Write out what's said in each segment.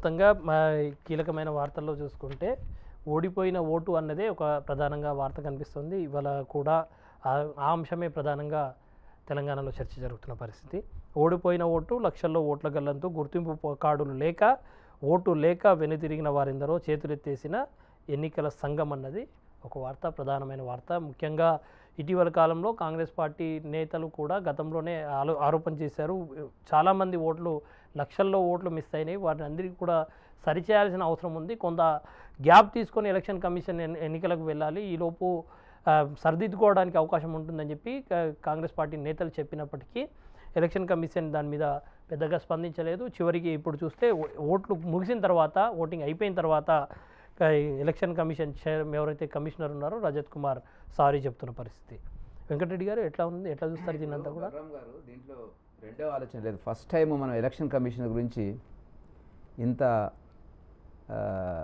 మొత్తంగా మా కీలకమైన వార్తల్లో చూసుకుంటే ఓడిపోయిన ఓటు అన్నదే ఒక ప్రధానంగా వార్త కనిపిస్తుంది ఇవాళ కూడా ఆ ఆ అంశమే ప్రధానంగా తెలంగాణలో చర్చ జరుగుతున్న పరిస్థితి ఓడిపోయిన ఓటు లక్షల్లో ఓట్ల గల్లంతు గుర్తింపు పో- కార్డులు లేక ఓటు లేక వెనుతిరిగిన వారిందరో చేతులెత్తేసిన ఎన్నికల సంఘం అన్నది ఒక వార్త ప్రధానమైన వార్త ముఖ్యంగా ఇటీవల కాలంలో కాంగ్రెస్ పార్టీ నేతలు కూడా గతంలోనే ఆలో ఆరోపణ చేశారు చాలామంది ఓట్లు లక్షల్లో ఓట్లు మిస్ అయినాయి వాటిని అందరికీ కూడా సరిచేయాల్సిన అవసరం ఉంది కొంత గ్యాప్ తీసుకొని ఎలక్షన్ కమిషన్ ఎన్ని- ఎన్నికలకు వెళ్ళాలి ఈలోపు ఆ, సరిదిద్దుకోవడానికి అవకాశం ఉంటుందని చెప్పి కా- కాంగ్రెస్ పార్టీ నేతలు చెప్పినప్పటికీ ఎలక్షన్ కమిషన్ దాని మీద పెద్దగా స్పందించలేదు చివరికి ఇప్పుడు చూస్తే ఓ- ఓట్లు ముగిసిన తర్వాత ఓటింగ్ అయిపోయిన తర్వాత ఆ, ఎలక్షన్ కమిషన్ చైర్ ఎవరైతే కమిషనర్ ఉన్నారో రజత్ కుమార్ సారీ చెప్తున్న పరిస్థితి వెంకటరెడ్డి గారు ఎట్లా ఉంది ఎట్లా చూస్తారు దీనంతా కూడా బలరాం గారు దీంట్లో రెండో ఆలోచన లేదు ఫస్ట్ టైం మనం ఎలక్షన్ కమిషన్ గురించి ఇంత ఆ,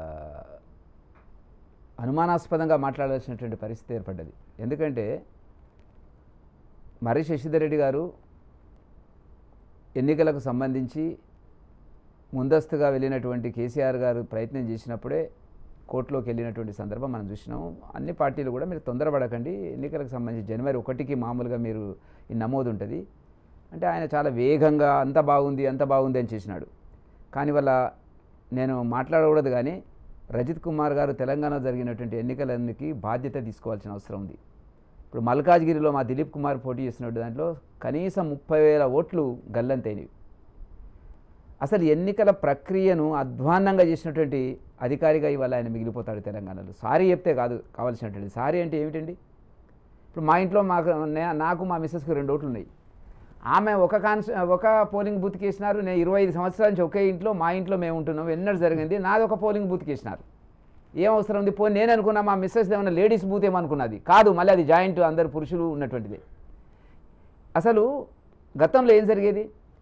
అనుమానాస్పదంగా మాట్లాడాల్సినటువంటి పరిస్థితి ఏర్పడ్డది ఎందుకంటే మర్రి శశిధర్ రెడ్డి గారు ఎన్నికలకు సంబంధించి ముందస్తుగా వెళ్ళినటువంటి కేసీఆర్ గారు ప్రయత్నం చేసినప్పుడే కోర్టులోకి వెళ్ళినటువంటి సందర్భం మనం చూసినాం అన్ని పార్టీలు కూడా మీరు తొందరపడకండి ఎన్నికలకు సంబంధించి జనవరి ఒకటికి మామూలుగా మీరు ఈ నమోదు ఉంటుంది అంటే ఆయన చాలా వేగంగా అంత బాగుంది అంత బాగుంది అని చేసినాడు కానీ వల్ల నేను మాట్లాడకూడదు కానీ రజిత్ కుమార్ గారు తెలంగాణలో జరిగినటువంటి ఎన్నికలన్నికి బాధ్యత తీసుకోవాల్సిన అవసరం ఉంది ఇప్పుడు మల్కాజ్గిరిలో మా దిలీప్ కుమార్ పోటీ చేసినట్టు దాంట్లో కనీసం ముప్పై వేల ఓట్లు గల్లంతైనవి అసలు ఎన్నికల ప్రక్రియను అధ్వాన్నంగా చేసినటువంటి అధికారిగా ఇవాళ ఆయన మిగిలిపోతాడు తెలంగాణలో సారీ చెప్తే కాదు కావాల్సినటువంటి సారీ అంటే ఏమిటండి ఇప్పుడు మా ఇంట్లో మాకు నే- నాకు మా మిస్సెస్కి రెండు ఓట్లు ఉన్నాయి ఆమె ఒక కాన్స్ ఒక పోలింగ్ బూత్కి వేసినారు నేను ఇరవై ఐదు సంవత్సరాల నుంచి ఒకే ఇంట్లో మా ఇంట్లో మేము ఉంటున్నాం ఎన్నడూ జరిగింది నాది ఒక పోలింగ్ బూత్కి వేసినారు ఏం అవసరం ఉంది పోనీ నేను అనుకున్నా మా మిస్సెస్ ఏమన్నా లేడీస్ బూత్ ఏమనుకున్నది కాదు మళ్ళీ అది జాయింట్ అందరు పురుషులు ఉన్నటువంటిది అసలు గతంలో ఏం జరిగేది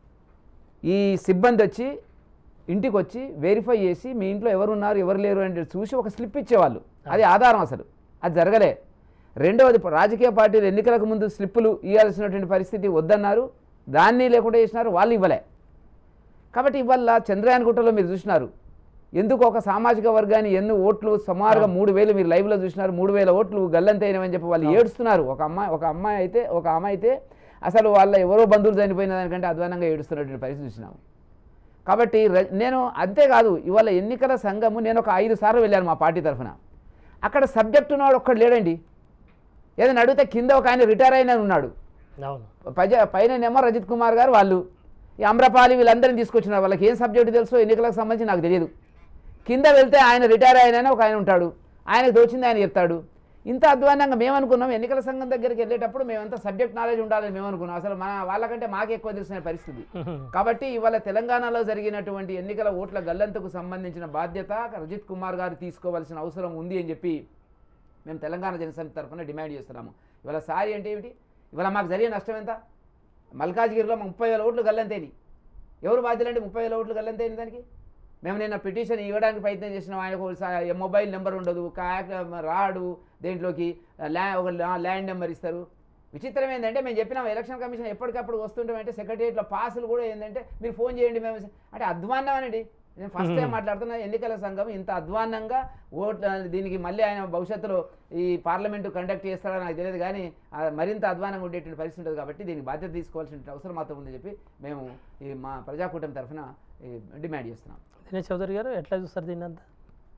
ఈ సిబ్బంది వచ్చి ఇంటికి వచ్చి వెరిఫై చేసి మీ ఇంట్లో ఎవరు ఉన్నారు ఎవరు లేరు అని చూసి ఒక స్లిప్ ఇచ్చేవాళ్ళు అది ఆధారం అసలు అది జరగలే రెండవది రాజకీయ పార్టీలు ఎన్నికలకు ముందు స్లిప్పులు ఇవ్వాల్సినటువంటి పరిస్థితి వద్దన్నారు దాన్ని లేకుండా చేసినారు వాళ్ళు ఇవ్వలే కాబట్టి ఇవాళ చంద్రయాన్ గుట్టలో మీరు చూసినారు ఎందుకు ఒక సామాజిక వర్గాన్ని ఎన్ని ఓట్లు సుమారుగా మూడు వేలు మీరు లైవ్లో చూసినారు మూడు వేల ఓట్లు గల్లంతైనవని చెప్పి వాళ్ళు ఏడుస్తున్నారు ఒక అమ్మాయి ఒక అమ్మాయి అయితే ఒక అమ్మాయి అయితే అసలు వాళ్ళ ఎవరో బంధువులు చనిపోయిన దానికంటే అధ్వానంగా ఏడుస్తున్నటువంటి పరిస్థితి చూసినాము కాబట్టి ర- నేను అంతేకాదు ఇవాళ ఎన్నికల సంఘము నేను ఒక ఐదు సార్లు వెళ్ళాను మా పార్టీ తరఫున అక్కడ సబ్జెక్ట్ ఉన్నవాడు ఒక్కడు లేడండి ఏదైనా అడిగితే కింద ఒక ఆయన రిటైర్ అయిన ఉన్నాడు అవును పైన పైననేమో రజిత్ కుమార్ గారు వాళ్ళు ఈ అమ్రపాలి వీళ్ళందరినీ తీసుకొచ్చినారు వాళ్ళకి ఏం సబ్జెక్టు తెలుసో ఎన్నికలకు సంబంధించి నాకు తెలియదు కింద వెళ్తే ఆయన రిటైర్ అయిన ఒక ఆయన ఉంటాడు ఆయనకు తోచింది ఆయన చెప్తాడు ఇంత అధ్వానంగా మేము అనుకున్నాం ఎన్నికల సంఘం దగ్గరికి వెళ్ళేటప్పుడు మేమంతా సబ్జెక్ట్ నాలెడ్జ్ ఉండాలని మేము అనుకున్నాం అసలు మన వాళ్ళకంటే మాకే ఎక్కువ తెలిసిన పరిస్థితి కాబట్టి ఇవాళ తెలంగాణలో జరిగినటువంటి ఎన్నికల ఓట్ల గల్లంతుకు సంబంధించిన బాధ్యత రజిత్ కుమార్ గారు తీసుకోవాల్సిన అవసరం ఉంది అని చెప్పి మేము తెలంగాణ జనసమితి తరఫున డిమాండ్ చేస్తున్నాము ఇవాళ సారీ అంటే ఏమిటి ఇవాళ మాకు జరిగే నష్టం ఎంత మల్కాజ్గిరిలో మా ముప్పై వేల ఓట్లు గల్లంతేని ఎవరు బాధ్యులు అంటే ముప్పై వేల ఓట్లు గల్లంతేని దానికి మేము నిన్న పిటిషన్ ఇవ్వడానికి ప్రయత్నం చేసినాం ఆయనకు ఒక సా- మొబైల్ నెంబర్ ఉండదు కాక్ రాడు దేంట్లోకి ల్యా ఒక ల్యా- ల్యాండ్ నెంబర్ ఇస్తారు విచిత్రం ఏంటంటే మేము చెప్పినాం ఎలక్షన్ కమిషన్ ఎప్పటికప్పుడు వస్తుంటామంటే సెక్రటరియట్లో పాసులు కూడా ఏంటంటే మీరు ఫోన్ చేయండి మేము అంటే అధ్వాన్నం అండి నేను ఫస్ట్ టైం మాట్లాడుతున్నా ఎన్నికల సంఘం ఇంత అధ్వాన్నంగా ఓట్ల దీనికి మళ్ళీ ఆయన భవిష్యత్తులో ఈ పార్లమెంటు కండక్ట్ చేస్తారో నాకు తెలియదు కానీ ఆ మరింత అధ్వానంగా ఉండేటువంటి పరిస్థితి ఉంటుంది కాబట్టి దీనికి బాధ్యత తీసుకోవాల్సిన అవసరం మాత్రం ఉందని చెప్పి మేము ఈ మా ప్రజాకూటమి తరఫున ఈ డిమాండ్ చేస్తున్నాం దినేష్ చౌదరి గారు ఎట్లా చూస్తారు దీన్ని అంతా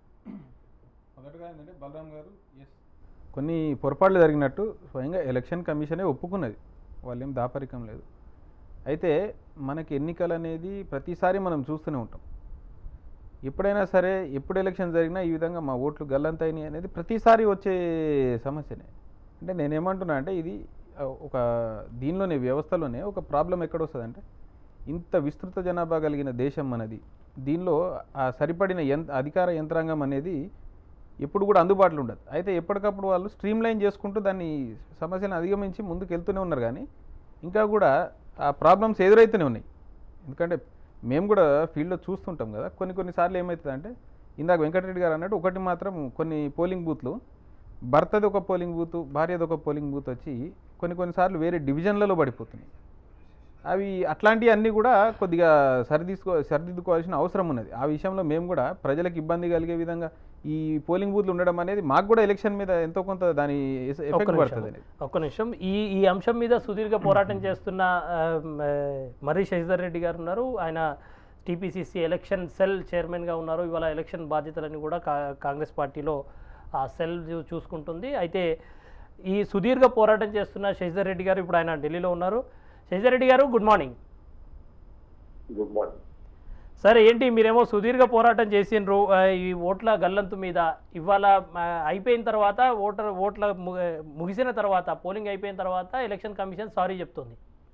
మొదటగా ఏంటంటే బలరాం గారు ఎస్ కొన్ని పొరపాట్లు జరిగినట్టు స్వయంగా ఎలక్షన్ కమిషనే ఒప్పుకున్నది వాళ్ళేం దాపరికం లేదు అయితే మనకి ఎన్నికలు అనేది ప్రతిసారి మనం చూస్తూనే ఉంటాం ఎప్పుడైనా సరే ఎప్పుడు ఎలక్షన్ జరిగినా ఈ విధంగా మా ఓట్లు గల్లంతైనాయి అనేది ప్రతిసారి వచ్చే సమస్యనే అంటే నేనేమంటున్నా అంటే ఇది ఆ, ఒక దీనిలోనే వ్యవస్థలోనే ఒక ప్రాబ్లం ఎక్కడ వస్తుందంటే ఇంత విస్తృత జనాభా కలిగిన దేశం మనది దీనిలో ఆ సరిపడిన యంత్ర అధికార యంత్రాంగం అనేది ఎప్పుడు కూడా అందుబాటులో ఉండదు అయితే ఎప్పటికప్పుడు వాళ్ళు స్ట్రీమ్ లైన్ చేసుకుంటూ దాన్ని సమస్యను అధిగమించి ముందుకు వెళ్తూనే ఉన్నారు కానీ ఇంకా కూడా ఆ ప్రాబ్లమ్స్ ఎదురైతూనే ఉన్నాయి ఎందుకంటే మేము కూడా ఫీల్డ్లో చూస్తుంటాం కదా కొన్ని కొన్నిసార్లు ఏమవుతుందంటే ఇందాక వెంకటరెడ్డి గారు అన్నట్టు ఒకటి మాత్రం కొన్ని పోలింగ్ బూత్లు భర్తది ఒక పోలింగ్ బూత్ భార్యది ఒక పోలింగ్ బూత్ వచ్చి కొన్ని కొన్నిసార్లు వేరే డివిజన్లలో పడిపోతున్నాయి అవి అట్లాంటివన్నీ కూడా కొద్దిగా సరిదీసుకో సరిదిద్దుకోవాల్సిన అవసరం ఉన్నది ఆ విషయంలో మేము కూడా ప్రజలకు ఇబ్బంది కలిగే విధంగా ఈ పోలింగ్ బూత్లు ఉండడం అనేది మాకు కూడా ఎలక్షన్ మీద ఎంతో కొంత దాని ఒక్క ఎఫెక్ట్ నిమిషం పడుతుంది అనేది ఒక్క నిమిషం ఈ ఈ అంశం మీద సుదీర్ఘ పోరాటం చేస్తున్న ఆ, మ, మర్రి శశిధర్ రెడ్డి గారు ఉన్నారు ఆయన టీపీసీసీ ఎలక్షన్ సెల్ చైర్మన్గా ఉన్నారు ఇవాళ ఎలక్షన్ బాధ్యతలని కూడా కా కాంగ్రెస్ పార్టీలో ఆ సెల్ చూ- చూసుకుంటుంది అయితే ఈ సుదీర్ఘ పోరాటం చేస్తున్న శశిధర్ రెడ్డి గారు ఇప్పుడు ఆయన ఢిల్లీలో ఉన్నారు శశిధర్ రెడ్డి గారు గుడ్ మార్నింగ్ గుడ్ మార్నింగ్ సరే ఏంటి మీరేమో సుదీర్ఘ పోరాటం చేసిండ్రు ఆ, ఈ ఓట్ల గల్లంతు మీద ఇవాళ ఆ, అయిపోయిన తర్వాత ఓటర్ ఓట్ల ము- ముగిసిన తర్వాత పోలింగ్ అయిపోయిన తర్వాత ఎలక్షన్ కమిషన్ సారీ చెప్తుంది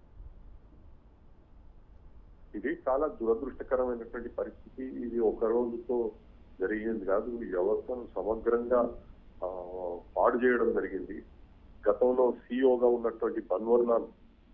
ఇది చాలా దురదృష్టకరమైనటువంటి పరిస్థితి ఇది ఒక రోజుతో జరిగింది కాదు ఈ వ్యవస్థను సమగ్రంగా ఆ, పాడు చేయడం జరిగింది గతంలో సీఈఓగా ఉన్నటువంటి బన్వర్లాల్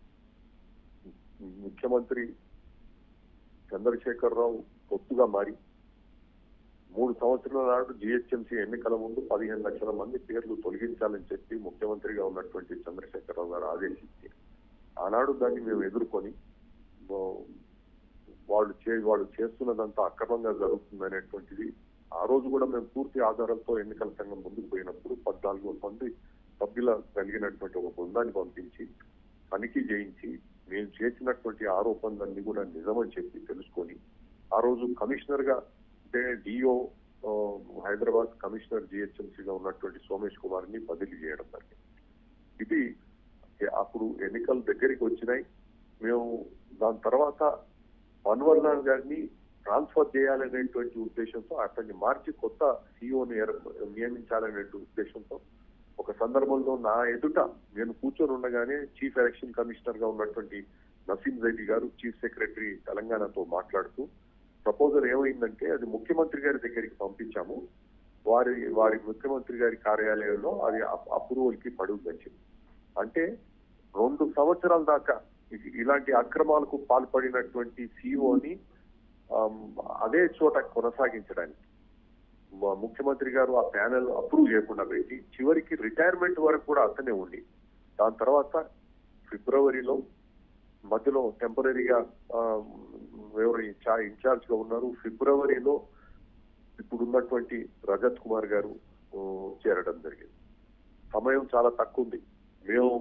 ముఖ్యమంత్రి చంద్రశేఖరరావు పొత్తుగా మారి మూడు సంవత్సరాల నాడు జిహెచ్ఎంసీ ఎన్నికల ముందు పదిహేను లక్షల మంది పేర్లు తొలగించాలని చెప్పి ముఖ్యమంత్రిగా ఉన్నటువంటి చంద్రశేఖరరావు గారు ఆదేశించి ఆనాడు దాన్ని మేము ఎదుర్కొని ఓ, వాళ్ళు చే వాళ్ళు చేస్తున్నదంతా అక్రమంగా జరుగుతుంది అనేటువంటిది ఆ రోజు కూడా మేము పూర్తి ఆధారాలతో ఎన్నికల సంఘం ముందుకు పోయినప్పుడు పద్నాలుగు మంది సభ్యుల కలిగినటువంటి ఒక బృందాన్ని పంపించి తనిఖీ చేయించి మేము చేసినటువంటి ఆరోపణలన్నీ కూడా నిజమని చెప్పి తెలుసుకొని ఆ రోజు కమిషనర్ గా అంటే డిఓ హైదరాబాద్ కమిషనర్ జిహెచ్ఎంసీగా ఉన్నటువంటి సోమేష్ కుమార్ ని బదిలీ చేయడం జరిగింది ఇది అప్పుడు ఎన్నికలు దగ్గరికి వచ్చినాయి మేము దాని తర్వాత అన్వర్లాల్ గారిని ట్రాన్స్ఫర్ చేయాలనేటువంటి ఉద్దేశంతో అతన్ని మార్చి కొత్త సీఓని నియమించాలనే ఉద్దేశంతో ఒక సందర్భంలో నా ఎదుట నేను కూర్చొని ఉండగానే చీఫ్ ఎలక్షన్ కమిషనర్ గా ఉన్నటువంటి నసీం రెడ్డి గారు చీఫ్ సెక్రటరీ తెలంగాణతో మాట్లాడుతూ ప్రపోజల్ ఏమైందంటే అది ముఖ్యమంత్రి గారి దగ్గరికి పంపించాము వారి వారి ముఖ్యమంత్రి గారి కార్యాలయంలో అది అప్రూవల్ కి పడుందని అంటే రెండు సంవత్సరాల దాకా ఇది- ఇలాంటి అక్రమాలకు పాల్పడినటువంటి సిఇఓని అదే చోట కొనసాగించడానికి మ- ముఖ్యమంత్రి గారు ఆ ప్యానెల్ అప్రూవ్ చేయకుండా పెట్టి చివరికి రిటైర్మెంట్ వరకు కూడా అతనే ఉండి దాని తర్వాత ఫిబ్రవరిలో మధ్యలో టెంపరీగా ఎవరు ఇన్ఛా- ఇన్ఛార్జ్ గా ఉన్నారు ఫిబ్రవరిలో ఇప్పుడు ఉన్నటువంటి రజత్ కుమార్ గారు ఆ, చేరడం జరిగింది సమయం చాలా తక్కువ ఉంది మేము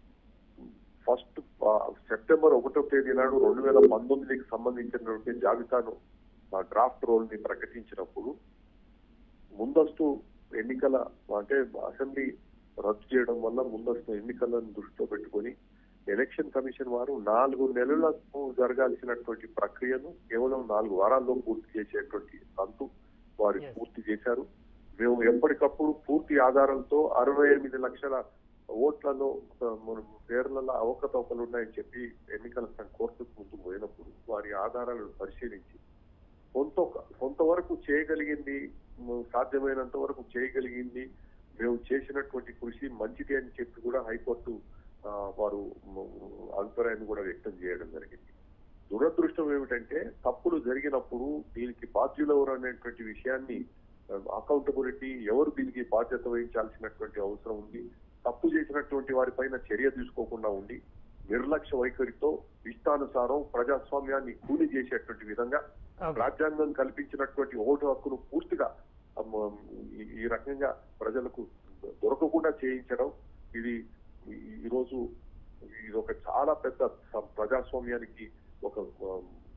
ఫస్ట్ ఆ, సెప్టెంబర్ ఒకటో తేదీ నాడు రెండు వేల పంతొమ్మిదికి సంబంధించినటువంటి జాబితాను ఆ డ్రాఫ్ట్ రోల్ ని ప్రకటించినప్పుడు ముందస్తు ఎన్నికల అంటే అసెంబ్లీ రద్దు చేయడం వల్ల ముందస్తు ఎన్నికలను దృష్టిలో పెట్టుకొని ఎలక్షన్ కమిషన్ వారు నాలుగు నెలలకు జరగాల్సినటువంటి ప్రక్రియను కేవలం నాలుగు వారాల్లో పూర్తి చేసేటువంటి అంతు వారు Yes. పూర్తి చేశారు మేము ఎప్పటికప్పుడు పూర్తి ఆధారంతో అరవై ఎనిమిది లక్షల ఓట్లలో ఆ, మన పేర్లలో అవకతవకలు ఉన్నాయని చెప్పి ఎన్నికల సంఘ కోర్టుకు ముందు పోయినప్పుడు వారి ఆధారాలను పరిశీలించి కొంత కొంతవరకు చేయగలిగింది మ, సాధ్యమైనంత వరకు చేయగలిగింది మేము చేసినటువంటి కృషి మంచిది అని చెప్పి కూడా హైకోర్టు ఆ, వారు మ, అభిప్రాయాన్ని కూడా వ్యక్తం చేయడం జరిగింది దురదృష్టం ఏమిటంటే తప్పులు జరిగినప్పుడు దీనికి బాధ్యులు ఎవరు అనేటువంటి విషయాన్ని అకౌంటబిలిటీ ఎవరు దీనికి బాధ్యత వహించాల్సినటువంటి అవసరం ఉంది తప్పు చేసినటువంటి వారిపైన చర్య తీసుకోకుండా ఉండి నిర్లక్ష్య వైఖరితో ఇష్టానుసారం ప్రజాస్వామ్యాన్ని కూలి చేసేటువంటి విధంగా Okay. రాజ్యాంగం కల్పించినటువంటి ఓటు హక్కును పూర్తిగా అమ్మ, ఈ- ఈ రకంగా ప్రజలకు దొరకకుండా చేయించడం ఇది ఈ- ఈ రోజు ఇది ఒక చాలా పెద్ద స- ప్రజాస్వామ్యానికి ఒక ఆ,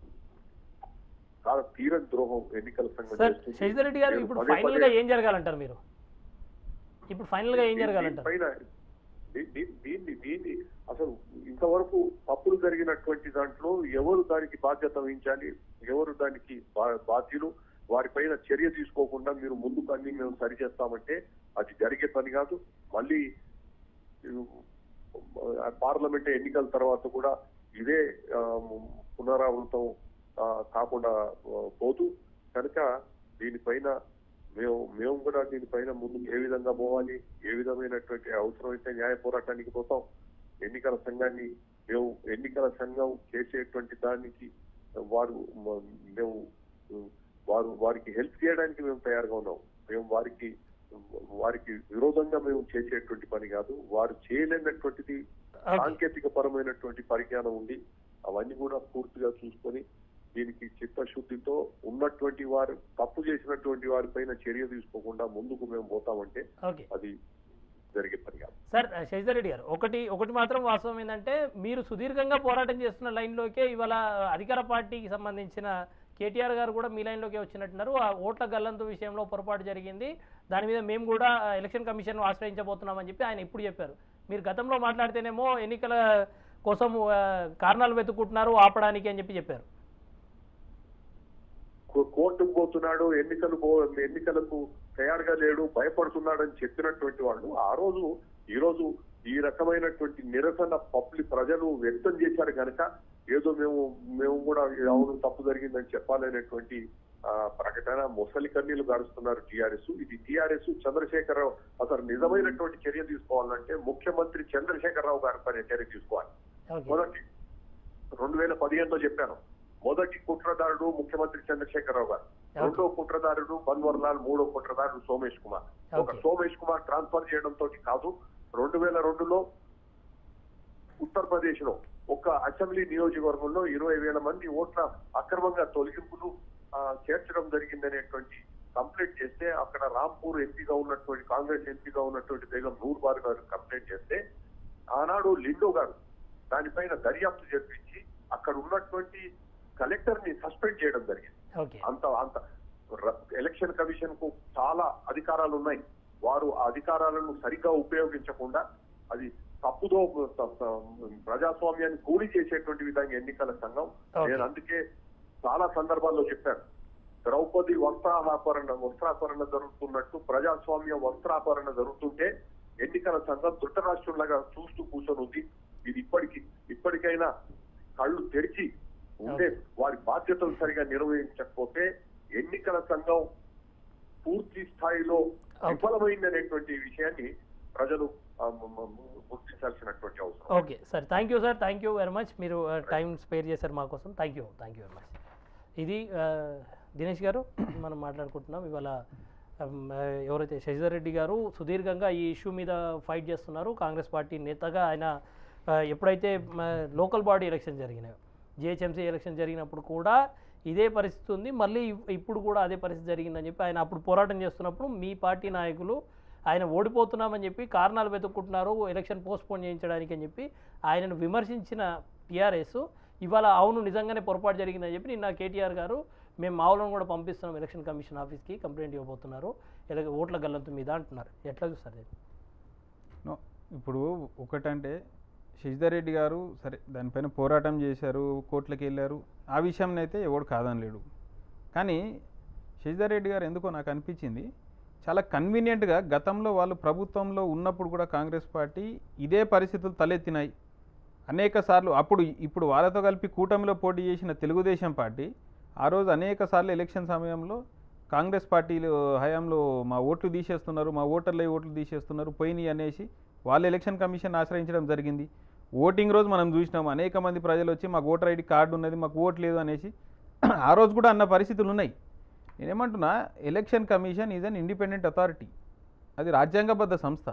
చాలా తీరని ద్రోహం ఎన్నికల సంఘం సార్ చేస్తుంది. శశిధర్ రెడ్డి గారు నేను ఇప్పుడు పదే ఫైనల్ పదే గా ఏం జరగాలంటారు మీరు ఇప్పుడు ఫైనల్ గా ఏం జరగాలంటారు దీనిపైన దీ- దీ- దీన్ని దీన్ని అసలు ఇంతవరకు తప్పులు జరిగినటువంటి దాంట్లో ఎవరు దానికి బాధ్యత వహించాలి ఎవరు దానికి బా- బాధ్యులు వారిపైన చర్య తీసుకోకుండా మీరు ముందుకు అన్ని మేము సరి చేస్తామంటే అది జరిగే పని కాదు మళ్ళీ ఆ, పార్లమెంట్ ఎన్నికల తర్వాత కూడా ఇదే ఆ, పునరావృతం ఆ, కాకుండా ఆ, పోతూ కనుక దీనిపైన మేము మేము కూడా దీనిపైన ముందు ఏ విధంగా పోవాలి ఏ విధమైనటువంటి అవసరమైతే న్యాయ పోరాటానికి పోతాం ఎన్నికల సంఘాన్ని మేము ఎన్నికల సంఘం చేసేటువంటి దానికి వారు మ- మేము వారు వారికి హెల్ప్ చేయడానికి మేము తయారుగా ఉన్నాం మేము వారికి వారికి విరోధంగా మేము చేసేటువంటి పని కాదు వారు చేయలేనటువంటిది Okay. సాంకేతిక పరమైనటువంటి పరిజ్ఞానం ఉంది అవన్నీ కూడా పూర్తిగా చూసుకొని దీనికి చిత్తశుద్ధితో ఉన్నటువంటి వారు తప్పు చేసినటువంటి వారి పైన చర్య తీసుకోకుండా ముందుకు మేము పోతామంటే ఓకే అది జరిగే పని కాదు సార్ శశిధర్ రెడ్డి గారు ఒకటి ఒకటి మాత్రం వాస్తవం ఏంటంటే మీరు సుదీర్ఘంగా పోరాటం చేస్తున్న లైన్లోకే ఇవాళ అధికార పార్టీకి సంబంధించిన కేటీఆర్ గారు కూడా మీ లైన్లోకే వచ్చినట్టున్నారు ఆ ఓట్ల గల్లంతు విషయంలో పొరపాటు జరిగింది దాని మీద మేము కూడా ఎలక్షన్ కమిషన్ ఆశ్రయించబోతున్నామని చెప్పి ఆయన ఇప్పుడు చెప్పారు మీరు గతంలో మాట్లాడితేనేమో ఎన్నికల కోసం ఆ, కారణాలు వెతుక్కుంటున్నారు ఆపడానికి అని చెప్పి చెప్పారు కో- కోర్టుకు పోతున్నాడు ఎన్నికలు పో ఎన్నికలకు తయారుగా లేడు భయపడుతున్నాడు అని చెప్పినటువంటి వాళ్ళు ఆ రోజు ఈ రోజు ఈ రకమైనటువంటి నిరసన పబ్లిక్ ప్రజలు వ్యక్తం చేశారు కనుక ఏదో మేము మేము కూడా అవును తప్పు జరిగిందని చెప్పాలనేటువంటి ఆ, ప్రకటన మొసలి కన్నీళ్లు గారుస్తున్నారు టీఆర్ఎస్ ఇది టీఆర్ఎస్ చంద్రశేఖరరావు అసలు నిజమైనటువంటి చర్య తీసుకోవాలంటే ముఖ్యమంత్రి చంద్రశేఖరరావు గారి పైన చర్య తీసుకోవాలి ఓకే మొదటి రెండు వేల పదిహేనులో చెప్పాను మొదటి కుట్రదారుడు ముఖ్యమంత్రి చంద్రశేఖరరావు గారు రెండో కుట్రదారుడు బన్వర్ లాల్ మూడో కుట్రదారుడు సోమేష్ కుమార్ ఒక ఓకే. సోమేష్ కుమార్ ట్రాన్స్ఫర్ చేయడంతో కాదు రెండు వేల రెండులో ఉత్తరప్రదేశ్ లో ఒక అసెంబ్లీ నియోజకవర్గంలో ఇరవై వేల మంది ఓట్ల అక్రమంగా తొలగింపులు ఆ, చేర్చడం జరిగిందనేటువంటి కంప్లైంట్ చేస్తే అక్కడ రాంపూర్ ఎంపీగా ఉన్నటువంటి కాంగ్రెస్ ఎంపీగా ఉన్నటువంటి బేగం నూర్బార్ గారు కంప్లైంట్ చేస్తే ఆనాడు లిండో గారు దానిపైన దర్యాప్తు జరిపించి అక్కడ ఉన్నటువంటి కలెక్టర్ ని సస్పెండ్ చేయడం జరిగింది ఓకే అంత అంత ర- ఎలక్షన్ కమిషన్ కు చాలా అధికారాలు ఉన్నాయి వారు ఆ అధికారాలను సరిగ్గా ఉపయోగించకుండా అది తప్పుదో త- త- ప్రజాస్వామ్యాన్ని కూలి చేసేటువంటి విధంగా ఎన్నికల సంఘం ఓకే. నేను అందుకే చాలా సందర్భాల్లో చెప్పాను ద్రౌపది వస్త్రాపరణ వస్త్రాపరణ జరుగుతున్నట్టు ప్రజాస్వామ్య వస్త్రాపరణ జరుగుతుంటే ఎన్నికల సంఘం ధృతరాష్ట్రంలాగా చూస్తూ కూర్చొని ఉంది ఇది ఇప్పటికి ఇప్పటికైనా కళ్ళు తెరిచి ఉండే వారి బాధ్యతలు సరిగా నిర్వహించకపోతే ఎన్నికల సంఘం పూర్తి స్థాయిలో విఫలమైందనేటువంటి విషయాన్ని ప్రజలు ఆ, మ- మ- గుర్తించాల్సినటువంటి అవసరం okay sir thank you sir thank you very much మీరు టైం స్పేర్ చేశారు మా కోసం thank you thank you very much ఇది ఆ, దినేష్ గారు మనం మాట్లాడుకుంటున్నాం ఇవాళ ఉమ్, ఆ, ఎవరైతే శశిధర్ రెడ్డి గారు సుదీర్ఘంగా ఈ ఇష్యూ మీద ఫైట్ చేస్తున్నారు కాంగ్రెస్ పార్టీ నేతగా ఆయన ఆ, ఎప్పుడైతే లోకల్ బాడీ ఎలక్షన్ జరిగినాయో జిహెచ్ఎంసీ ఎలక్షన్ జరిగినప్పుడు కూడా ఇదే పరిస్థితి ఉంది మళ్ళీ ఇప్- ఇప్పుడు కూడా అదే పరిస్థితి జరిగిందని చెప్పి ఆయన అప్పుడు పోరాటం చేస్తున్నప్పుడు మీ పార్టీ నాయకులు ఆయన ఓడిపోతున్నామని చెప్పి కారణాలు వెతుక్కుంటున్నారు ఎలక్షన్ పోస్ట్పోన్ చేయించడానికి అని చెప్పి ఆయనను విమర్శించిన టీఆర్ఎస్ ఇవాళ అవును నిజంగానే పొరపాటు జరిగిందని చెప్పి నిన్న కేటీఆర్ గారు మేము మావులను కూడా పంపిస్తున్నాం ఎలక్షన్ కమిషన్ ఆఫీస్కి కంప్లైంట్ ఇవ్వబోతున్నారు ఇలా ఓట్ల గల్లంతు మీద అంటున్నారు ఎట్లా చూస్తారు ఇది? నో ఇప్పుడు ఒకటంటే శశిధర్ రెడ్డి గారు సరే దానిపైన పోరాటం చేశారు కోర్టులకు వెళ్ళారు ఆ విషయం అయితే ఎవడు కాదనలేడు కానీ శశిధర్ రెడ్డి గారు ఎందుకో నాకు అనిపించింది చాలా కన్వీనియంట్గా గతంలో వాళ్ళు ప్రభుత్వంలో ఉన్నప్పుడు కూడా కాంగ్రెస్ పార్టీ ఇదే పరిస్థితులు తలెత్తినాయి అనేక సార్లు అప్పుడు ఇప్పుడు వాళ్ళతో కలిపి కూటమిలో పోటీ చేసిన తెలుగుదేశం పార్టీ ఆ రోజు అనేక సార్లు ఎలక్షన్ సమయంలో కాంగ్రెస్ పార్టీలు హయాంలో మా ఓట్లు తీసేస్తున్నారు మా ఓటర్లే ఓట్లు తీసేస్తున్నారు పోయినాయి అనేసి వాళ్ళు ఎలక్షన్ కమిషన్ ఆశ్రయించడం జరిగింది ఓటింగ్ రోజు మనం చూసినాం అనేక మంది ప్రజలు వచ్చి మాకు ఓటర్ ఐడి కార్డు ఉన్నది మాకు ఓటు లేదు అనేసి ఆ రోజు కూడా అన్న పరిస్థితులు ఉన్నాయి నేనేమంటున్నా election commission is an independent authority అది రాజ్యాంగబద్ధ సంస్థ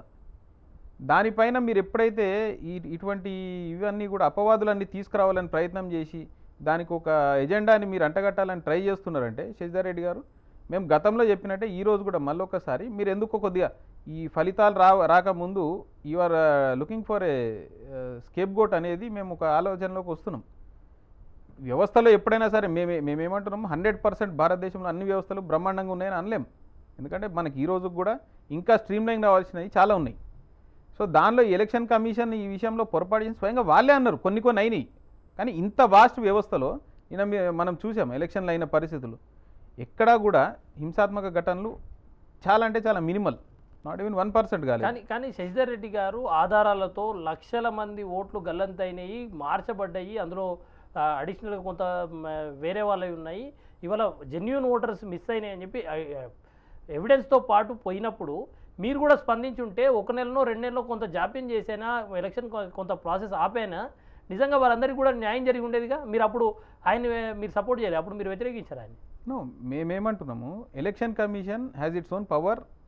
దానిపైన మీరు ఎప్పుడైతే ఈ ఇటువంటి ఇవన్నీ కూడా అపవాదులన్నీ తీసుకురావాలని ప్రయత్నం చేసి దానికి ఒక ఎజెండాని మీరు అంటగట్టాలని ట్రై చేస్తున్నారంటే శశిధర్ రెడ్డి గారు మేము గతంలో చెప్పినట్టే ఈ రోజు కూడా మళ్ళొకసారి మీరు ఎందుకో కొద్దిగా ఈ ఫలితాలు రా రాకముందు you are looking for a scapegoat అనేది మేము ఒక ఆలోచనలోకి వస్తున్నాం వ్యవస్థలో ఎప్పుడైనా సరే మేమే మేమేమంటున్నాము హండ్రెడ్ పర్సెంట్ భారతదేశంలో అన్ని వ్యవస్థలు బ్రహ్మాండంగా ఉన్నాయని అనలేం ఎందుకంటే మనకి ఈ రోజు కూడా ఇంకా స్ట్రీమ్ లైన్ రావాల్సినవి చాలా ఉన్నాయి సో దానిలో ఎలక్షన్ కమిషన్ ఈ విషయంలో పొరపాటు చేసి స్వయంగా వాళ్ళే అన్నారు కొన్ని కొన్ని అయినాయి కానీ ఇంత వాస్ట్ వ్యవస్థలో నిన్న మీ- మనం చూసాం ఎలక్షన్లు అయిన పరిస్థితులు ఎక్కడా కూడా హింసాత్మక ఘటనలు చాలా అంటే చాలా minimal not even one percent కాలేదు కానీ కానీ శశిధర్ రెడ్డి గారు ఆధారాలతో లక్షల మంది ఓట్లు గల్లంతైనాయి మార్చబడ్డాయి అందులో అడిషనల్గా కొంత మ, వేరే వాళ్ళవి ఉన్నాయి ఇవాళ జెన్యున్ ఓటర్స్ మిస్ అయినాయి అని చెప్పి ఎవిడెన్స్తో పాటు పోయినప్పుడు మీరు కూడా స్పందించుంటే ఒక నెలలో రెండు నెలలో కొంత జాప్యం చేసైనా ఎలక్షన్ కొ- కొంత ప్రాసెస్ ఆపైనా నిజంగా వారందరికీ కూడా న్యాయం జరిగి ఉండేదిగా మీరు అప్పుడు ఆయన మీరు సపోర్ట్ చేయాలి అప్పుడు మీరు వ్యతిరేకించారు ఆయన నో మేమేమంటున్నాము election commission has its own power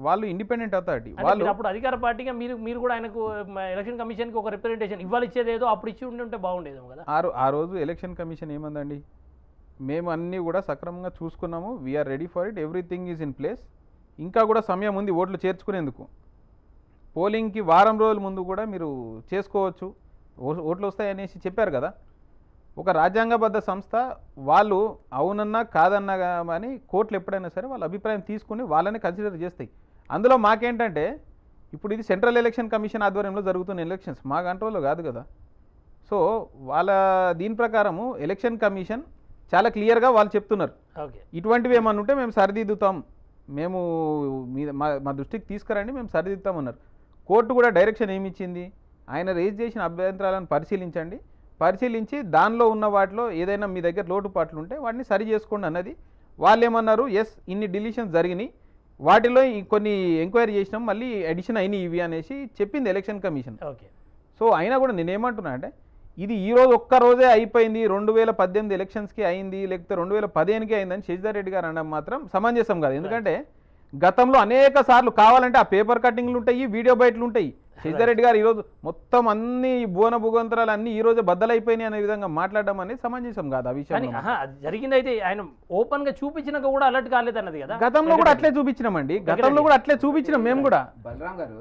వాళ్ళు ఇండిపెండెంట్ అథారిటీ అంటే వాళ్ళు మీరు అప్పుడు అధికార పార్టీగా మీరు మీరు కూడా ఆయనకు మ, ఎలక్షన్ కమిషన్కి ఒక రిప్రజెంటేషన్ ఇవ్వాలి ఇచ్చేది ఏదో అప్పుడు ఇచ్చి ఉండి ఉంటే బాగుండేదేమో కదా ఆ రో- ఆ రోజు ఎలక్షన్ కమిషన్ ఏమందండి మేము అన్నీ కూడా సక్రమంగా చూసుకున్నాము we are ready for it everything is in place ఇంకా కూడా సమయం ఉంది ఓట్లు చేర్చుకునేందుకు పోలింగ్కి వారం రోజుల ముందు కూడా మీరు చేసుకోవచ్చు ఓ- ఓట్లు వస్తాయనేసి చెప్పారు కదా ఒక రాజ్యాంగబద్ధ సంస్థ వాళ్ళు అవునన్నా కాదన్నా కానీ కోర్టులు ఎప్పుడైనా సరే వాళ్ళ అభిప్రాయం తీసుకుని వాళ్ళని కన్సిడర్ చేస్తాయి అందులో మాకేంటంటే ఇప్పుడు ఇది సెంట్రల్ ఎలక్షన్ కమిషన్ ఆధ్వర్యంలో జరుగుతున్న ఎలక్షన్స్ మా కంట్రోల్లో కాదు కదా సో వాళ్ళ దీని ప్రకారము ఎలక్షన్ కమిషన్ చాలా క్లియర్గా వాళ్ళు చెప్తున్నారు ఓకే ఇటువంటివి ఏమన్నా ఉంటే మేము సరిదిద్దుతాం మేము మీ మా మా దృష్టికి తీసుకురండి మేము సరిదిద్దుతామన్నారు కోర్టు కూడా డైరెక్షన్ ఏమి ఇచ్చింది ఆయన రేజ్ చేసిన అభ్యంతరాలను పరిశీలించండి పరిశీలించి దానిలో ఉన్న వాటిలో ఏదైనా మీ దగ్గర లోటుపాట్లు ఉంటే వాటిని సరి చేసుకోండి అన్నది వాళ్ళు ఏమన్నారు ఎస్ ఇన్ని డిలీషన్స్ జరిగినాయి వాటిలో ఈ కొన్ని ఎంక్వైరీ చేసినాం మళ్ళీ అడిషన్ అయినాయి ఇవి అనేసి చెప్పింది ఎలక్షన్ కమిషన్ ఓకే సో అయినా కూడా నేనేమంటున్నా అంటే ఇది ఈ రోజు ఒక్క రోజే అయిపోయింది రెండు వేల పద్దెనిమిది ఎలక్షన్స్కి అయింది లేకపోతే రెండు వేల పదిహేనుకి అయిందని శశిధర్ రెడ్డి గారు అనడం మాత్రం సమంజసం కాదు ఎందుకంటే గతంలో అనేక సార్లు కావాలంటే ఆ పేపర్ కటింగ్లు ఉంటాయి వీడియో బయటలు ఉంటాయి శశిధర్ రెడ్డి గారు ఈరోజు మొత్తం అన్ని భువన భుగంతరాలు అన్ని ఈ రోజు బద్దలైపోయినాయి అనే విధంగా మాట్లాడడం అనేది సమంజసం కాదు ఆ కానీ విషయం ఆహా, అది జరిగిందైతే ఆయన ఓపెన్ గా చూపించినాక కూడా అలర్ట్ కాలేదు అన్నది కదా గతంలో కూడా అట్లే చూపించినామండి గతంలో కూడా అట్లే చూపించినాం మేము కూడా బలరాం గారు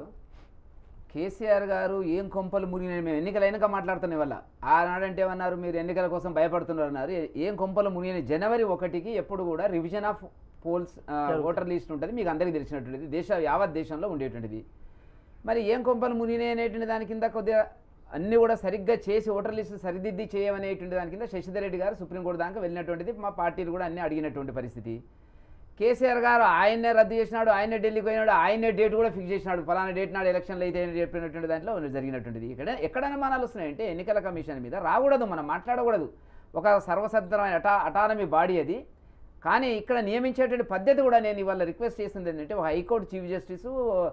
కేసీఆర్ గారు ఏం కొంపలు మునిగిన మేము ఎన్నికలు అయినాక మాట్లాడుతున్నాం వల్ల ఆనాడంటే ఏమన్నారు మీరు ఎన్నికల కోసం భయపడుతున్నారు అన్నారు ఏ- ఏం కొంపలు మునిగిన జనవరి ఒకటికి ఎప్పుడు కూడా revision of polls voter list ఉంటుంది మీకు అందరికీ తెలిసినటువంటిది దేశ యావత్ దేశంలో ఉండేటువంటిది మరి ఏం కొంపలు మునిగినాయి అనేటువంటి దాని కింద కొద్దిగా అన్నీ కూడా సరిగ్గా చేసి ఓటర్ లిస్టు సరిదిద్ది చేయమనేటువంటి దాని కింద శశిధర్ రెడ్డి గారు సుప్రీంకోర్టు దాకా వెళ్ళినటువంటిది మా పార్టీలు కూడా అన్నీ అడిగినటువంటి పరిస్థితి కేసీఆర్ గారు ఆయన్నే రద్దు చేసినాడు ఆయనే ఢిల్లీకి పోయినాడు ఆయనే డేట్ కూడా ఫిక్స్ చేసినాడు ఫలానా డేట్ నాడు ఎలక్షన్లు అయితే అని చెప్పినటువంటి దాంట్లో జరిగినటువంటిది ఇక్కడ ఎక్కడ అనుమానాలు వస్తున్నాయంటే ఎన్నికల కమిషన్ మీద రాకూడదు మనం మాట్లాడకూడదు ఒక సర్వసత్రమైన అటా అటానమీ బాడీ అది కానీ ఇక్కడ నియమించేటువంటి పద్ధతి కూడా నేను ఇవాళ రిక్వెస్ట్ చేసింది ఏంటంటే ఒక హైకోర్టు చీఫ్ జస్టిస్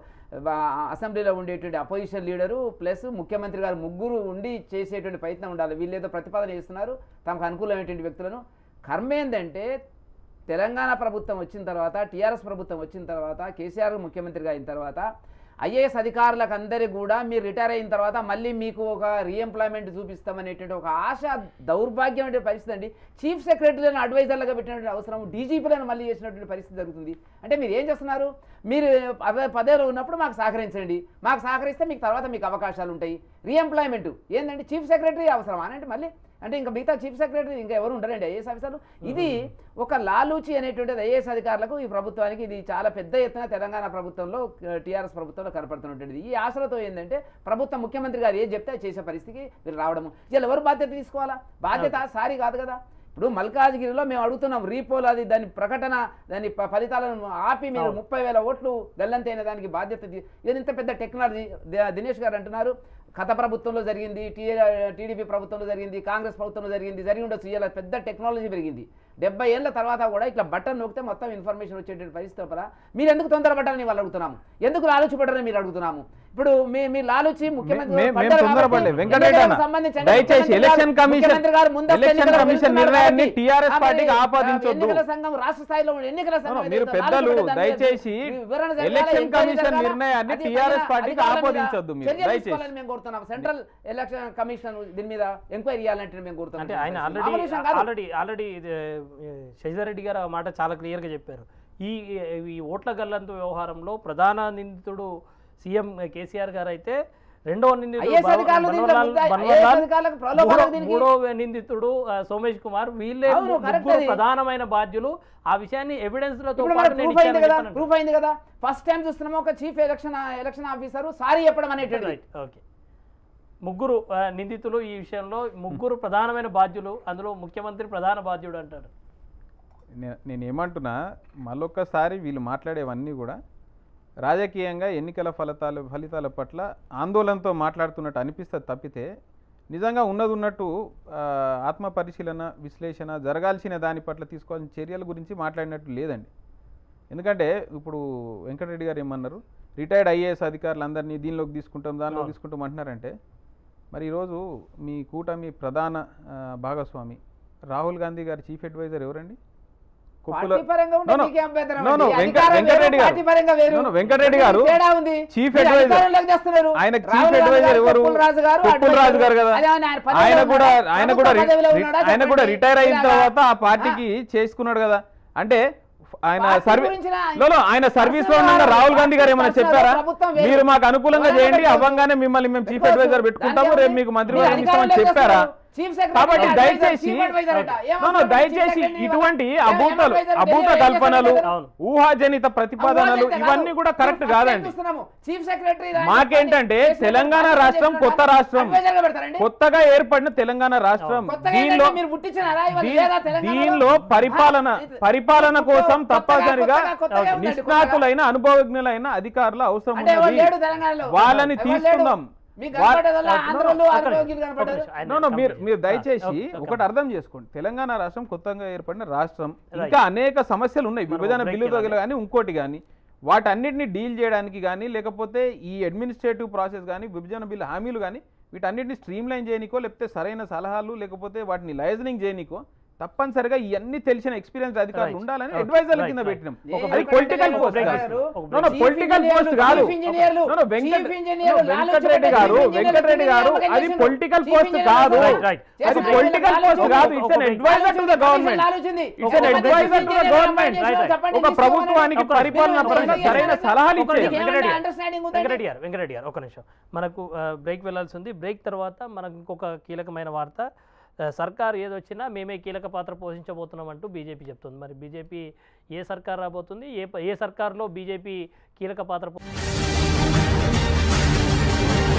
అసెంబ్లీలో ఉండేటువంటి అపోజిషన్ లీడరు ప్లస్ ముఖ్యమంత్రి గారు ముగ్గురు ఉండి చేసేటువంటి ప్రయత్నం ఉండాలి వీళ్ళు ఏదో ప్రతిపాదన చేస్తున్నారు తమకు అనుకూలమైనటువంటి వ్యక్తులను కర్మ ఏంటంటే తెలంగాణ ప్రభుత్వం వచ్చిన తర్వాత టీఆర్ఎస్ ప్రభుత్వం వచ్చిన తర్వాత కేసీఆర్ ముఖ్యమంత్రిగా అయిన తర్వాత ఐఏఎస్ అధికారులకు అందరికీ కూడా మీరు రిటైర్ అయిన తర్వాత మళ్ళీ మీకు ఒక రీఎంప్లాయ్మెంట్ చూపిస్తామనేటువంటి ఒక ఆశ దౌర్భాగ్యమైన పరిస్థితి అండి చీఫ్ సెక్రటరీలను అడ్వైజర్లుగా పెట్టినటువంటి అవసరం డీజీపీలను మళ్ళీ చేసినటువంటి పరిస్థితి జరుగుతుంది అంటే మీరు ఏం చేస్తున్నారు మీరు పదే పదేలో ఉన్నప్పుడు మాకు సహకరించండి మాకు సహకరిస్తే మీకు తర్వాత మీకు అవకాశాలు ఉంటాయి రీఎంప్లాయ్మెంట్ ఏంటంటే చీఫ్ సెక్రటరీ అవసరం అంటే మళ్ళీ అంటే ఇంకా మిగతా చీఫ్ సెక్రటరీ ఇంకా ఎవరు ఉండరండి ఐఏఎస్ ఆఫీసర్లు ఇది ఒక లాలూచి అనేటువంటిది ఐఏఎస్ అధికారులకు ఈ ప్రభుత్వానికి ఇది చాలా పెద్ద ఎత్తున తెలంగాణ ప్రభుత్వంలో టీఆర్ఎస్ ప్రభుత్వంలో కనపడుతున్నటువంటిది ఈ ఆశలతో ఏంటంటే ప్రభుత్వం ముఖ్యమంత్రి గారు ఏం చెప్తే అది చేసే పరిస్థితికి మీరు రావడము ఇలా ఎవరు బాధ్యత తీసుకోవాలా బాధ్యత సారీ కాదు కదా ఇప్పుడు మల్కాజ్గిరిలో మేము అడుగుతున్నాం రీపోల్ అది దాని ప్రకటన దాని ప- ఫలితాలను ఆపి మీరు ముప్పై వేల ఓట్లు గల్లంతైన దానికి బాధ్యత తీ- ఇది ఇంత పెద్ద టెక్నాలజీ ద- దినేష్ గారు అంటున్నారు గత ప్రభుత్వంలో జరిగింది టీ టీడీపీ ప్రభుత్వంలో జరిగింది కాంగ్రెస్ ప్రభుత్వంలో జరిగింది జరిగి ఉండొచ్చు ఇలా పెద్ద టెక్నాలజీ పెరిగింది డెబ్బై ఏళ్ళ తర్వాత కూడా ఇట్లా బటన్ నొక్కితే మొత్తం ఇన్ఫర్మేషన్ వచ్చేటువంటి పరిస్థితి లోపల మీరు ఎందుకు తొందరపడ్డారని వాళ్ళు అడుగుతున్నాము ఎందుకు లాలుచి పడ్డారని మీరు అడుగుతున్నాము ఇప్పుడు మీ మీ లాలుచి ముఖ్యమంత్రి మే- మేము పడ్డారు తొందరపడలేదు. కాబట్టి వెంకటరెడ్డి ఎన్నికలకు అన్న, సంబంధించి దయచేసి ముఖ్యమంత్రి గారు- ఎలక్షన్ కమిషన్- ముఖ్యమంత్రి గారు ముందస్తు ఎలక్షన్ ఎన్నికలకు కమిషన్ వెళ్తున్నారు నిర్ణయాన్ని కాబట్టి, TRS ఆ, పార్టీకి మరి, ఆపాదించొద్దు. ఎన్నికల సంఘం రాష్ట్ర స్థాయిలో ఉన్న ఎన్నికల సంఘం అవును, మీరు ఏదైతే పెద్దలు లాలుచి పడ్డారు, దయచేసి వివరణ జరగాలి, ఎలక్షన్ ఎంక్వైరీ కమిషన్ జరగాలి. నిర్ణయాన్ని అది TRS పైన పార్టీకి అధికారుల మీద ఆపాదించొద్దు మీరు, చర్యలు దయచేసి. తీసుకోవాలని మేము కోరుతున్నాం సెంట్రల్ ఎలక్షన్ కమిషన్ దీని మీద ఎంక్వైరీ చేయాలంటే మేము కోరుతున్నాం అంటే ఆయన మామూలు ఆల్రెడీ విషయం కాదు. ఆల్రెడీ ఆల్రెడీ శశిధర్ రెడ్డి గారు ఆ మాట చాలా క్లియర్గా చెప్పారు ఈ ఈ ఓట్ల గల్లంతు వ్యవహారంలో ప్రధాన నిందితుడు సీఎం కేసీఆర్ గారు అయితే రెండవ నిందితుడు IAS బన్వ- అధికారులు దీంట్లో బన్వర్లాల్- ముద్దాయి- బన్వర్లాల్, IAS అధికారులకు ప్రలోభాలకు మూడో- దీనికి- మూడో నిందితుడు ఆ, సోమేష్ కుమార్ వీళ్ళే అవును, correct ముగ్గురు అది. ప్రధానమైన బాధ్యులు ఆ విషయాన్ని ఎవిడెన్స్ లతో ఇప్పుడు పాటు మనకు నేను ప్రూఫ్ అయింది ఇచ్చానని కదా చెప్పాను. ప్రూఫ్ అయింది కదా ఫస్ట్ టైం చూస్తున్నాము ఒక chief election election officer sorry చెప్పడం అనేటువంటి రైట్ ఓకే ముగ్గురు ఆ, నిందితులు ఈ విషయంలో ముగ్గురు ప్రధానమైన బాధ్యులు అందులో ముఖ్యమంత్రి ప్రధాన బాధ్యుడు అంటాడు నే- నేను ఏమంటున్నా మళ్ళొక్కసారి వీళ్ళు మాట్లాడేవన్నీ కూడా రాజకీయంగా ఎన్నికల ఫలితాలు ఫలితాల పట్ల ఆందోళనతో మాట్లాడుతున్నట్టు అనిపిస్తుంది తప్పితే నిజంగా ఉన్నది ఉన్నట్టు ఆ, ఆత్మ పరిశీలన విశ్లేషణ జరగాల్సిన దాని పట్ల తీసుకోవాల్సిన చర్యల గురించి మాట్లాడినట్టు లేదండి ఎందుకంటే ఇప్పుడు వెంకటరెడ్డి గారు ఏమన్నారు రిటైర్డ్ ఐఏఎస్ అధికారులందరినీ దీనిలోకి తీసుకుంటాం దానిలోకి అవును. తీసుకుంటాం అంటున్నారంటే మరి ఈరోజు మీ కూటమి ప్రధాన ఆ, భాగస్వామి రాహుల్ గాంధీ గారి చీఫ్ అడ్వైజర్ ఎవరండి కుక్కుల పార్టీ పరంగా ఉంటే No, no. మీకే అభ్యంతరం No, no, అండి. వెంక- అధికారం వెంకటరెడ్డి వేరు, గారు. పార్టీ పరంగా వేరు. No, no, వెంకటరెడ్డి గారు తేడా ఉంది చీఫ్ మీరు అడ్వైజర్. అధికారంలోకి తెస్తున్నారు. ఆయన చీఫ్ రాహుల్ గాంధీ అడ్వైజర్ గారు, ఎవరు కుప్పల్ రాజు గారు కుప్పల్ రాజు అడ్వైజర్. గారు కదా అది ఆయన ఆయన పదవిలో ఆయన కూడా ఉన్నాడా? ఆయన ప్రభుత్వ కూడా రి- పదవిలో రి- ఉన్నాడా? ఆయన కూడా చెప్పండి. రిటైర్ అయిన ఇలాగా. తర్వాత ఆ పార్టీకి చేసుకున్నాడు కదా అంటే ఆయన పార్టీ సర్వీస్ గురించిన ఆయన- లో ఆయన సర్వీస్ లో పర్సనల్ ఉన్న రాహుల్ గాంధీ గారు ఏమైనా పర్సనల్ చెప్పారా ప్రభుత్వం వేరు. మీరు మాకు అనుకూలంగా ఎవరైనా చేయండి పెట్టుకోవచ్చు. అవ్వంగానే మిమ్మల్ని మేము చీఫ్ పెట్టుకోవచ్చు. అడ్వైజర్ పెట్టుకుంటాము దానికి రేపు మీకు మీరు మంత్రివర్గం అధికారంలో ఇస్తామని చెప్పారా చేస్తారు. చీఫ్ సెక్రటరీ కాబట్టి అడ్వైజర్, దయచేసి చీఫ్ అడ్వైజర్ అంట. ఏం No, no, అవసరం లేదు. దయచేసి చీఫ్ సెక్రటరీ ఇటువంటి ఏం అభూతలు అడ్వైజర్ అభూత తెలియదు, ఏం కల్పనలు చేస్తారు? అవును. ఊహాజనిత ప్రతిపాదనలు అవును, ఇవన్నీ కూడా కరెక్ట్ మేము కాదండి చూస్తున్నాము. చీఫ్ సెక్రటరీ రాని మాకేంటంటే చేసిన తెలంగాణ పార్టీ రాష్ట్రం చేసిన కొత్త రాష్ట్రం అడ్వైజర్గా పెడతారండి? కొత్తగా ఏర్పడిన తెలంగాణ రాష్ట్రం కొత్తగా దీనిలో ఏంటంటే మీరు పుట్టించినారా? ఇవాళ దీ- లేదా తెలంగాణలో? దీనిలో పరిపాలన ఆ, ఇది- పరిపాలన కొత్తగా- కోసం కొత్తగా- తప్పనిసరిగా కొత్తగా- కొత్తగా ఉందండి, నిష్ణాతులైన అనుభవజ్ఞులైన అధికారుల అవసరం అంటే ఎవరు ఉన్నది లేడు తెలంగాణలో వాళ్ళని ఎవరు లేడు? తీసుకుందాం మీకు వా- కనపడేదల్లా No, no, ఆంధ్రలో ఒక్క అనుభవజ్ఞులు నిమిషం, ఒక్క కనపడ్డారు నిమిషం. ఆయన నో నో మీరు complete మీరు చేయండి. దయచేసి ఆ, okay, ఒకటి అర్థం చేసుకోండి తెలంగాణ రాష్ట్రం కొత్తగా ఏర్పడిన రాష్ట్రం Right. ఇంకా అనేక సమస్యలు ఉన్నాయి మనం విభజన break బిల్లు ఇవ్వాలి. కానీ ఇంకోటి కానీ వాటన్నిటిని డీల్ చేయడానికి కానీ లేకపోతే ఈ అడ్మినిస్ట్రేటివ్ ప్రాసెస్ కానీ విభజన బిల్లు హామీలు కానీ వీటన్నిటిని స్ట్రీమ్ లైన్ చేయనికో లేకపోతే సరైన సలహాలు లేకపోతే వాటిని లైజనింగ్ చేయనికో తప్పనిసరిగా ఇవన్నీ తెలిసిన ఎక్స్పీరియన్స్ అధికారులు Right. ఉండాలని Okay. అడ్వైజర్ల Right, కింద right. పెట్టినాం ఒక అది break- పొలిటికల్ ఒక పోస్ట్ break కాదు చేస్తాం. ఒక No, no, break. Political post కాదు చీఫ్ ఇంజనీర్లు No, no, వెంకట- చీఫ్ ఇంజనీర్లు no, వెంకటరెడ్డి గారు వెంకటరెడ్డి గారు అది పొలిటికల్ పోస్ట్ కాదు Right, right. అది పొలిటికల్ పోస్ట్ కాదు it's an advisor to the government it's an advisor to the government ఒక ప్రభుత్వానికి పరిపాలన పరంగా సరైన సలహాలు ఒక నిమిషం, ఇచ్చేది వెంకటరెడ్డి గారు. అండర్స్టాండింగ్ వెంకటరెడ్డి గారు వెంకటరెడ్డి గారు ఒక నిమిషం మనకు బ్రేక్ వెళ్ళాల్సి ఉంది బ్రేక్ తర్వాత మనకు ఇంకొక కీలకమైన వార్త ఆ, సర్కార్ ఏదొచ్చినా మేమే కీలక పాత్ర పోషించబోతున్నాం అంటూ బీజేపీ చెప్తుంది మరి బీజేపీ ఏ సర్కార్ రాబోతుంది ఏ ప- ఏ సర్కార్లో బీజేపీ కీలక పాత్ర పో-